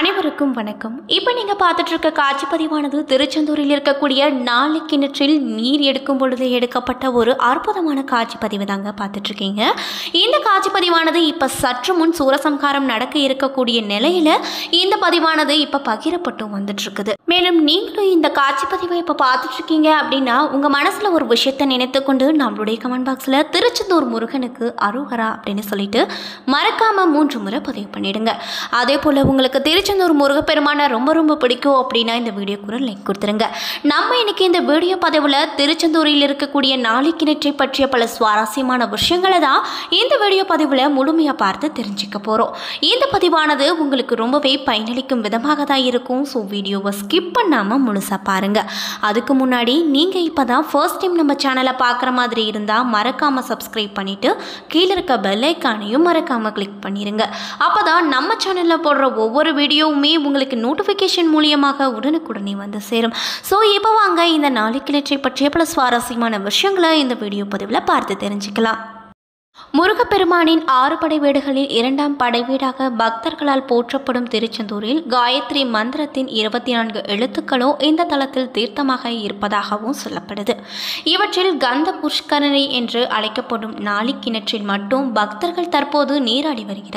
அனைவருக்கும் வணக்கம் இப்போ நீங்கள் பார்த்துட்டு இருக்க காட்சி பதிவானது திருச்செந்தூரில் இருக்கக்கூடிய நாளை கிணற்றில் நீர் எடுக்கும் பொழுது எடுக்கப்பட்ட ஒரு அற்புதமான காட்சி பதிவு தாங்க பார்த்துட்டு இருக்கீங்க இந்த காட்சி பதிவானது இப்போ சற்று முன் சூரசம்ஹாரம் நடக்க இருக்கக்கூடிய நிலையில இந்த பதிவானது இப்போ பகிரப்பட்டும் வந்துட்டு இருக்குது மேலும் நீங்களும் இந்த காட்சி பதிவை இப்போ பார்த்துட்டு இருக்கீங்க அப்படின்னா உங்கள் மனசில் ஒரு விஷயத்தை நினைத்து கொண்டு நம்மளுடைய கமெண்ட் பாக்ஸில் திருச்செந்தூர் முருகனுக்கு அருகரா அப்படின்னு சொல்லிட்டு மறக்காம மூன்று முறை பதிவு பண்ணிடுங்க அதே போல் உங்களுக்கு திருச்செந்தூர் முருகப்பெருமானை ரொம்ப ரொம்ப பிடிக்கும் அப்படின்னா இந்த வீடியோ கூட லைக் கொடுத்துருங்க நம்ம இன்னைக்கு இந்த வீடியோ பதிவில் திருச்செந்தூரில் இருக்கக்கூடிய நாளை கிணற்றை பற்றிய பல சுவாரஸ்யமான விஷயங்களை தான் இந்த வீடியோ பதிவில் முழுமையாக பார்த்து தெரிஞ்சுக்க போகிறோம் இந்த பதிவானது உங்களுக்கு ரொம்பவே பயனளிக்கும் விதமாக தான் இருக்கும் ஸோ வீடியோவை ஸ்கிப் பண்ணாமல் முழுசாக பாருங்கள் அதுக்கு முன்னாடி நீங்கள் இப்போ தான் ஃபர்ஸ்ட் டைம் நம்ம சேனலை பார்க்குற மாதிரி இருந்தால் மறக்காமல் சப்ஸ்கிரைப் பண்ணிவிட்டு கீழே இருக்க பெல் ஐக்கானையும் மறக்காமல் கிளிக் பண்ணிடுங்க அப்போ தான் நம்ம சேனலில் போடுற ஒவ்வொரு வீடியோவுமே உங்களுக்கு நோட்டிஃபிகேஷன் மூலியமாக உடனுக்குடனே வந்து சேரும் ஸோ இப்போ வாங்க இந்த நாளை கிளர்ச்சி பற்றிய பல சுவாரஸ்யமான விஷயங்களை இந்த வீடியோ பதிவில் பார்த்து தெரிஞ்சுக்கலாம் முருகப்பெருமானின் ஆறு படை வீடுகளில் இரண்டாம் படை வீடாக பக்தர்களால் போற்றப்படும் திருச்செந்தூரில் காயத்ரி மந்திரத்தின் இருபத்தி நான்கு எழுத்துக்களோ இந்த தலத்தில் தீர்த்தமாக இருப்பதாகவும் சொல்லப்படுது இவற்றில் கந்த புஷ்கரணி என்று அழைக்கப்படும் நாளி கிணற்றில் மட்டும் பக்தர்கள் தற்போது நீராடி வருகிறார்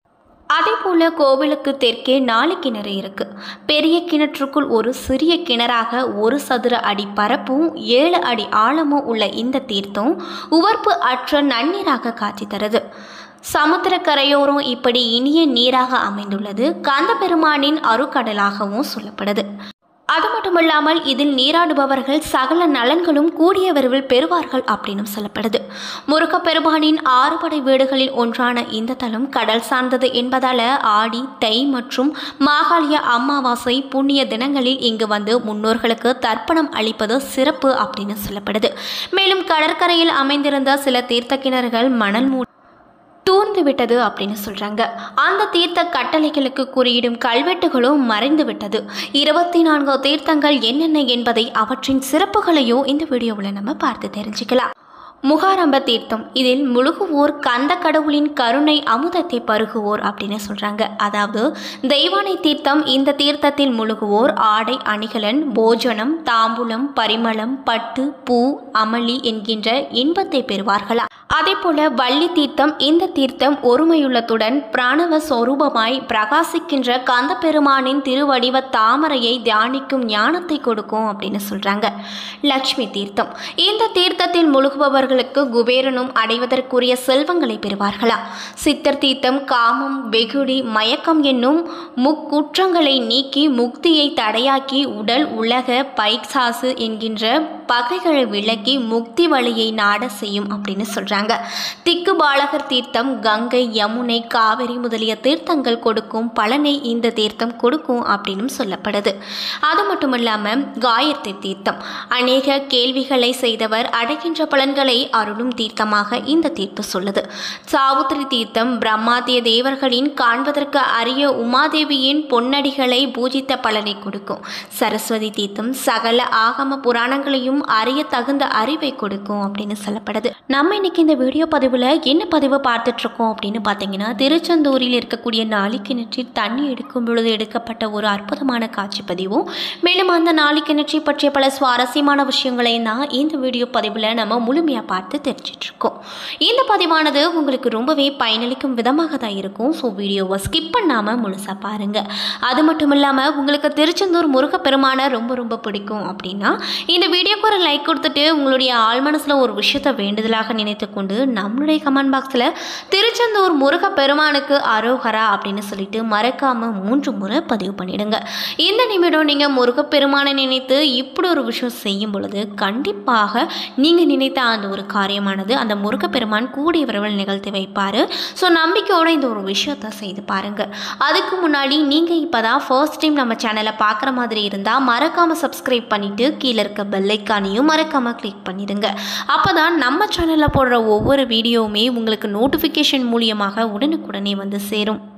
அதே போல கோவிலுக்கு தெற்கே நாலு கிணறு இருக்கு பெரிய கிணற்றுக்குள் ஒரு சிறிய கிணறாக ஒரு சதுர அடி பரப்பும் ஏழு அடி ஆழமும் உள்ள இந்த தீர்த்தம் உவர்ப்பு அற்ற நன்னீராக காட்சி தருது சமுத்திர கரையோரம் இப்படி இனிய நீராக அமைந்துள்ளது கந்தபெருமானின் அருக்கடலாகவும் சொல்லப்படுது அது மட்டுமில்லாமல் இதில் நீராடுபவர்கள் சகல நலன்களும் கூடிய விரைவில் பெறுவார்கள் அப்படின்னு சொல்லப்படுது முருகப்பெருமானின் ஆறுபடை வீடுகளில் ஒன்றான இந்த தலம் கடல் சார்ந்தது என்பதால ஆடி தை மற்றும் மாகாளிய அமாவாசை புண்ணிய தினங்களில் இங்கு வந்து முன்னோர்களுக்கு தர்ப்பணம் அளிப்பது சிறப்பு அப்படின்னு சொல்லப்படுது மேலும் கடற்கரையில் அமைந்திருந்த சில தீர்த்த கிணறுகள் மணல் மூ தூர்ந்து விட்டது அப்படின்னு சொல்கிறாங்க அந்த தீர்த்த கட்டளைகளுக்கு குறியிடும் கல்வெட்டுகளும் மறைந்து விட்டது இருபத்தி நான்கு தீர்த்தங்கள் என்னென்ன என்பதை அவற்றின் சிறப்புகளையோ இந்த வீடியோவில் நம்ம பார்த்து தெரிஞ்சுக்கலாம் முகாரம்ப தீர்த்தம் இதில் முழுகுவோர் கந்த கடவுளின் கருணை அமுதத்தை பருகுவோர் அப்படின்னு சொல்கிறாங்க அதாவது தெய்வானை தீர்த்தம் இந்த தீர்த்தத்தில் முழுகுவோர் ஆடை அணிகலன் போஜனம் தாம்பூலம் பரிமளம் பட்டு பூ அமளி என்கின்ற இன்பத்தை பெறுவார்களா அதே போல வள்ளி தீர்த்தம் இந்த தீர்த்தம் ஒருமையுள்ளத்துடன் பிராணவ சொரூபமாய் பிரகாசிக்கின்ற கந்த பெருமானின் திருவடிவ தாமரையை தியானிக்கும் ஞானத்தை கொடுக்கும் அப்படின்னு சொல்றாங்க லக்ஷ்மி தீர்த்தம் இந்த தீர்த்தத்தில் முழுகுபவர்களுக்கு குபேரனும் அடைவதற்குரிய செல்வங்களை பெறுவார்களா சித்தர் தீர்த்தம் காமம் வெகுடி மயக்கம் என்னும் முக்குற்றங்களை நீக்கி முக்தியை தடையாக்கி உடல் உலக பைக்சாசு என்கின்ற பகைகளை விலக்கி முக்தி வழியை நாட செய்யும் அப்படின்னு சொல்றாங்க திக்கு பாலகர் தீர்த்தம் கங்கை யமுனை காவிரி முதலிய தீர்த்தங்கள் கொடுக்கும் பலனை இந்த தீர்த்தம் கொடுக்கும் அப்படின்னு சொல்லப்படுது அது மட்டும் இல்லாமல் காயத்ரி தீர்த்தம் அநேக கேள்விகளை செய்தவர் அடைகின்ற பலன்களை அருளும் தீர்த்தமாக இந்த தீர்ப்பு சொல்லுது சாவுத்திரி தீர்த்தம் பிரம்மாத்திய தேவர்களின் காண்பதற்கு அரிய உமாதேவியின் பொன்னடிகளை பூஜித்த பலனை கொடுக்கும் சரஸ்வதி தீர்த்தம் சகல ஆகம புராணங்களையும் அறிய தகுந்த அறிவை கொடுக்கும் அப்படின்னு சொல்லப்படுது நம்ம இன்னைக்கு இந்த வீடியோ பதிவில் என்ன பதிவு பார்த்துட்டு இருக்கோம் அப்படின்னு பார்த்தீங்கன்னா திருச்செந்தூரில் இருக்கக்கூடிய நாளி கிணற்றில் தண்ணி எடுக்கும் பொழுது எடுக்கப்பட்ட ஒரு அற்புதமான காட்சி பதிவும் மேலும் அந்த நாளி கிணற்றை பற்றிய பல சுவாரஸ்யமான விஷயங்களையும் தான் இந்த வீடியோ பதிவில் நம்ம முழுமையாக பார்த்து தெரிஞ்சிட்டு இருக்கோம் இந்த பதிவானது உங்களுக்கு ரொம்பவே பயனளிக்கும் விதமாக தான் இருக்கும் ஸோ வீடியோவை ஸ்கிப் பண்ணாமல் முழுசாக பாருங்கள் அது மட்டும் இல்லாமல் உங்களுக்கு திருச்செந்தூர் முருகப்பெருமானை ரொம்ப ரொம்ப பிடிக்கும் அப்படின்னா இந்த வீடியோக்கு ஒரு லைக் கொடுத்துட்டு உங்களுடைய ஆள் மனசில் ஒரு விஷயத்தை வேண்டுதலாக நினைத்து கொண்டு நம்மளுடைய கமெண்ட் பாக்ஸில் திருச்செந்தூர் முருகப்பெருமானுக்கு அரோகரா அப்படின்னு சொல்லிட்டு மறக்காமல் மூன்று முறை பதிவு பண்ணிடுங்க இந்த நிமிடம் நீங்கள் முருகப்பெருமானை நினைத்து இப்படி ஒரு விஷயம் செய்யும் பொழுது கண்டிப்பாக நீங்கள் நினைத்த அந்த ஒரு காரியமானது அந்த முருகப்பெருமான் கூடிய விரைவில் நிகழ்த்தி வைப்பார் ஸோ நம்பிக்கையோடு இந்த ஒரு விஷயத்தை செய்து பாருங்கள் அதுக்கு முன்னாடி நீங்கள் இப்போ தான் ஃபர்ஸ்ட் டைம் நம்ம சேனலை பார்க்குற மாதிரி இருந்தால் மறக்காமல் சப்ஸ்கிரைப் பண்ணிவிட்டு கீழே இருக்க பெல்லைக்கானையும் மறக்காமல் கிளிக் பண்ணிடுங்க அப்போ தான் நம்ம சேனலில் போடுற ஒவ்வொரு வீடியோவுமே உங்களுக்கு நோட்டிஃபிகேஷன் மூலியமாக உடனுக்குடனே வந்து சேரும்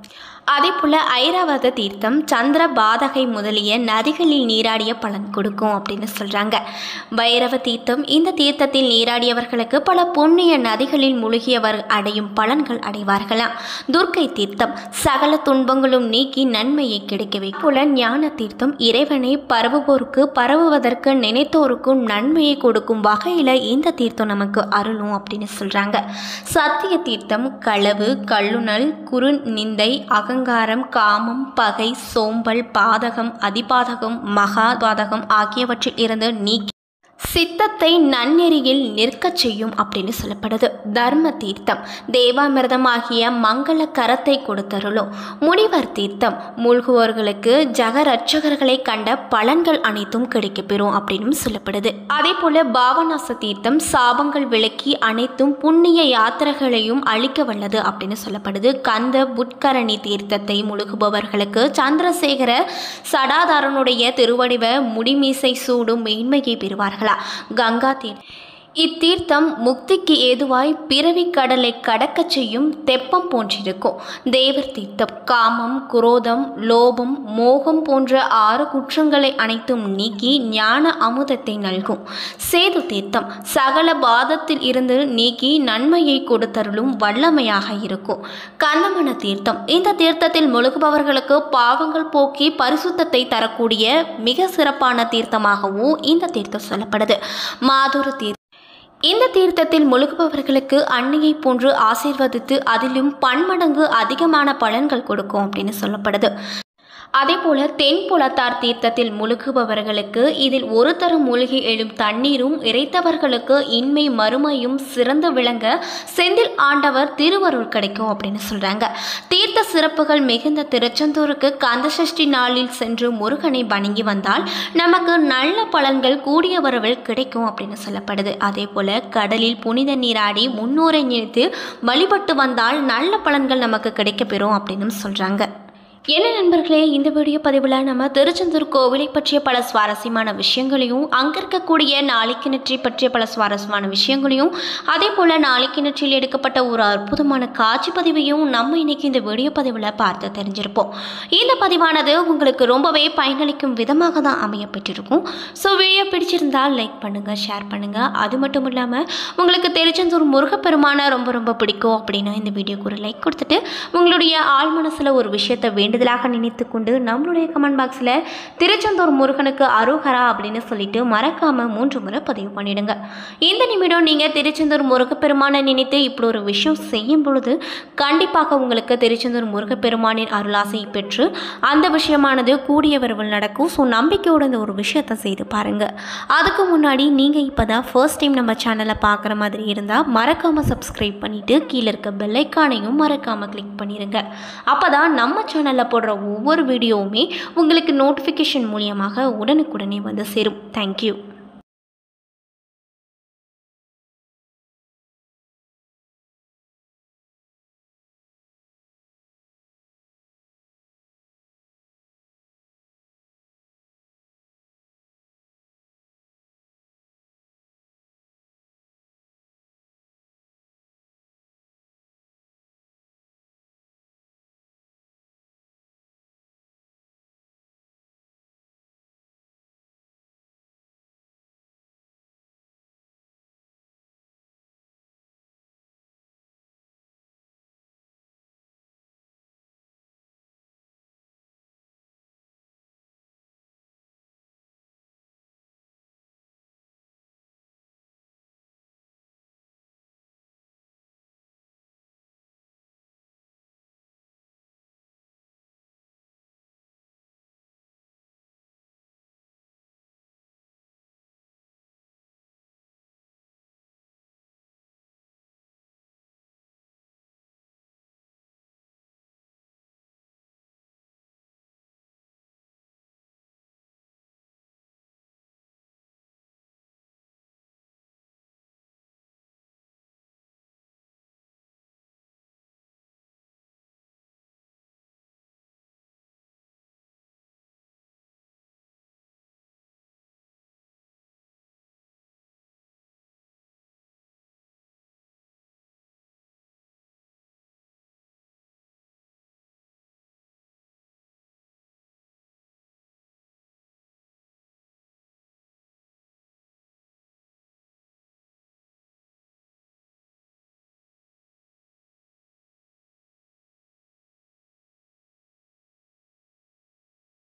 அதே போல் ஐராவத தீர்த்தம் சந்திர பாதகை முதலிய நதிகளில் நீராடிய பலன் கொடுக்கும் அப்படின்னு சொல்கிறாங்க பைரவ தீர்த்தம் இந்த தீர்த்தத்தில் நீராடியவர்களுக்கு பல புண்ணிய நதிகளில் முழுகியவர் அடையும் பலன்கள் அடைவார்களாம் துர்க்கை தீர்த்தம் சகல துன்பங்களும் நீக்கி நன்மையை கிடைக்கவே போல ஞான தீர்த்தம் இறைவனை பரவுவோருக்கு பரவுவதற்கு நினைத்தோருக்கும் நன்மையை கொடுக்கும் வகையில் இந்த தீர்த்தம் நமக்கு அருளும் அப்படின்னு சொல்கிறாங்க சத்திய தீர்த்தம் களவு கள்ளுணல் குறு நிந்தை அகங்காரம் காமம் பகை சோம்பல் பாதகம் அதிபாதகம் மகாபாதகம் ஆகியவற்றில் இருந்து நீக்கி சித்தத்தை நன்னெறியில் நிற்கச் செய்யும் அப்படின்னு சொல்லப்படுது தர்ம தீர்த்தம் தேவாமிர்தமாகிய மங்கள கரத்தை கொடுத்தருளும் முனிவர் தீர்த்தம் மூழ்குவோர்களுக்கு ஜகரட்சகர்களை கண்ட பலன்கள் அனைத்தும் கிடைக்கப்பெறும் அப்படின்னு சொல்லப்படுது அதே போல பாவநாச தீர்த்தம் சாபங்கள் விளக்கி அனைத்தும் புண்ணிய யாத்திரைகளையும் அழிக்க வல்லது அப்படின்னு சொல்லப்படுது கந்த புட்கரணி தீர்த்தத்தை முழுகுபவர்களுக்கு சந்திரசேகர சடாதாரனுடைய திருவடிவ முடிமீசை சூடும் மேன்மையை பெறுவார்களா கங்கா தீர் இத்தீர்த்தம் முக்திக்கு ஏதுவாய் பிறவி கடலை கடக்கச் செய்யும் தெப்பம் போன்றிருக்கும் தேவர் தீர்த்தம் காமம் குரோதம் லோபம் மோகம் போன்ற ஆறு குற்றங்களை அனைத்தும் நீக்கி ஞான அமுதத்தை நல்கும் சேது தீர்த்தம் சகல பாதத்தில் இருந்து நீக்கி நன்மையை கொடுத்தருளும் வல்லமையாக இருக்கும் கந்தமன தீர்த்தம் இந்த தீர்த்தத்தில் முழுகுபவர்களுக்கு பாவங்கள் போக்கி பரிசுத்தத்தை தரக்கூடிய மிக சிறப்பான தீர்த்தமாகவும் இந்த தீர்த்தம் சொல்லப்படுது மாதுர தீர்த்தம் இந்த தீர்த்தத்தில் முழுகுபவர்களுக்கு அன்னையை போன்று ஆசீர்வதித்து அதிலும் பன்மடங்கு அதிகமான பலன்கள் கொடுக்கும் அப்படின்னு சொல்லப்படுது அதே போல தென்புலத்தார் தீர்த்தத்தில் முழுகுபவர்களுக்கு இதில் ஒரு தரம் மூழ்கி எழும் தண்ணீரும் இறைத்தவர்களுக்கு இன்மை மறுமையும் சிறந்து விளங்க செந்தில் ஆண்டவர் திருவருள் கிடைக்கும் அப்படின்னு சொல்றாங்க தீர்த்த சிறப்புகள் மிகுந்த திருச்செந்தூருக்கு கந்தசஷ்டி நாளில் சென்று முருகனை வணங்கி வந்தால் நமக்கு நல்ல பலன்கள் கூடிய வரவில் கிடைக்கும் அப்படின்னு சொல்லப்படுது அதே போல கடலில் புனித நீராடி முன்னோரை நினைத்து வழிபட்டு வந்தால் நல்ல பலன்கள் நமக்கு கிடைக்கப்பெறும் அப்படின்னு சொல்றாங்க என்ன நண்பர்களே இந்த வீடியோ பதிவில் நம்ம திருச்செந்தூர் கோவிலை பற்றிய பல சுவாரஸ்யமான விஷயங்களையும் அங்கே இருக்கக்கூடிய நாளைக்கிணற்றை பற்றிய பல சுவாரஸ்யமான விஷயங்களையும் அதே போல் நாளைக்கிணற்றில் எடுக்கப்பட்ட ஒரு அற்புதமான காட்சி பதிவையும் நம்ம இன்னைக்கு இந்த வீடியோ பதிவில் பார்த்து தெரிஞ்சிருப்போம் இந்த பதிவானது உங்களுக்கு ரொம்பவே பயனளிக்கும் விதமாக தான் அமைய பெற்றிருக்கும் ஸோ வீடியோ பிடிச்சிருந்தால் லைக் பண்ணுங்கள் ஷேர் பண்ணுங்கள் அது மட்டும் இல்லாமல் உங்களுக்கு திருச்செந்தூர் முருகப்பெருமானை ரொம்ப ரொம்ப பிடிக்கும் அப்படின்னா இந்த வீடியோக்கு ஒரு லைக் கொடுத்துட்டு உங்களுடைய ஆள் மனசில் ஒரு விஷயத்தை வேண்டுதலாக நினைத்து கொண்டு நம்மளுடைய கமெண்ட் பாக்ஸில் திருச்செந்தூர் முருகனுக்கு அரோகரா அப்படின்னு சொல்லிட்டு மறக்காமல் மூன்று முறை பதிவு பண்ணிடுங்க இந்த நிமிடம் நீங்கள் திருச்செந்தூர் முருகப்பெருமானை நினைத்து இப்படி ஒரு விஷயம் செய்யும் பொழுது கண்டிப்பாக உங்களுக்கு திருச்செந்தூர் முருகப்பெருமானின் அருளாசை பெற்று அந்த விஷயமானது கூடிய விரைவில் நடக்கும் ஸோ நம்பிக்கையோட இந்த ஒரு விஷயத்தை செய்து பாருங்கள் அதுக்கு முன்னாடி நீங்கள் இப்போ தான் ஃபர்ஸ்ட் டைம் நம்ம சேனலை பார்க்குற மாதிரி இருந்தால் மறக்காமல் சப்ஸ்கிரைப் பண்ணிவிட்டு கீழே இருக்க பெல்லைக்கானையும் மறக்காமல் கிளிக் பண்ணிடுங்க அப்போ தான் நம்ம சேனலில் போடுற ஒவ்வொரு வீடியோவுமே உங்களுக்கு நோட்டிஃபிகேஷன் மூலியமாக உடனுக்குடனே வந்து சேரும் தேங்க்யூ